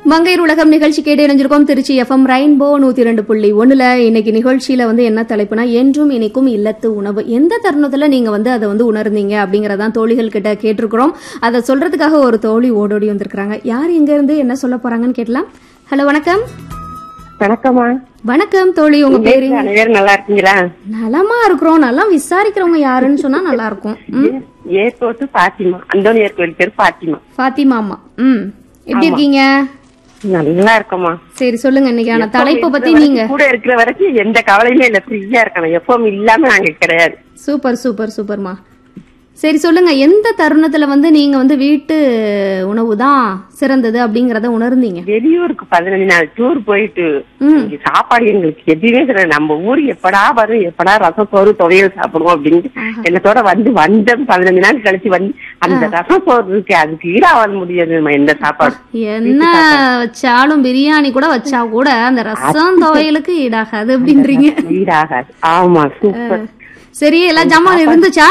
மங்கையர் உலகம் நிகழ்ச்சி கேட்டு இணைஞ்சிருக்கோம் திருச்சி எஃப்எம் ரெயின்போ நூத்தி ரெண்டு புள்ளி ஒண்ணுல இன்னைக்கு நிகழ்ச்சியில வந்து என்ன தலைப்புனா என்றும் இனிக்கும் இல்லத்து உணவு எந்த தருணத்துல நீங்க வந்து அதை வந்து உணர்ந்தீங்க அப்படிங்கறதான் தோழிகள் கிட்ட கேட்டிருக்கிறோம் அதை சொல்றதுக்காக ஒரு தோழி ஓடோடி வந்திருக்காங்க யார் எங்க இருந்து என்ன சொல்ல போறாங்கன்னு கேட்கலாம் ஹலோ வணக்கம் வணக்கம்மா வணக்கம் தோழி உங்க பேரு வீட்டுல அனைவரும் நல்லா இருக்கீங்களா நலமா இருக்கிறோம் நல்லா விசாரிக்கிறவங்க யாருன்னு சொன்னா நல்லா இருக்கும் ம், ஏர்போர்ட் பாத்திமா அந்தோனியார் கோயில் பேர் பாத்திமா ஃபாத்திமா அம்மா ம் எப்படி இருக்கீங்க நல்லா இருக்கம்மா சரி சொல்லுங்க இன்னைக்கான தலைப்பை பத்தி இருக்கிற நீங்க வரைக்கும் கூட இருக்கிற வரைக்கும் எந்த கவலையுமே இல்ல ஃப்ரீயா இருக்கணும் எப்பவும் இல்லாம நாங்க கிடையாது சூப்பர் சூப்பர் சூப்பர்மா சரி சொல்லுங்க எந்த தருணத்துல வந்து நீங்க வந்து வீட்டு உணவு தான் சிறந்தது அப்படிங்கறத உணர்ந்தீங்க வெளியூருக்கு பதினஞ்சு நாள் டூர் போயிட்டு ம் இங்க சாப்பாடு எங்களுக்கு எதுவுமே தெரியாது நம்ம ஊரு எப்படா வரும் எப்படா ரசம் சோறு துவையல் சாப்பிடுவோம் அப்படின்னு என்னத்தோட வந்து வந்த பதினஞ்சு நாள் கழிச்சு வந்து அந்த ரசம் சோறு இருக்கு அதுக்கு ஈடாக முடியாது எந்த சாப்பாடு என்ன வச்சாலும் பிரியாணி கூட வச்சா கூட அந்த ரசம் துவையலுக்கு ஈடாகாது அப்படின்றீங்க ஈடாகாது ஆமா சூப்பர் சரி எல்லா ஜாமான் இருந்துச்சா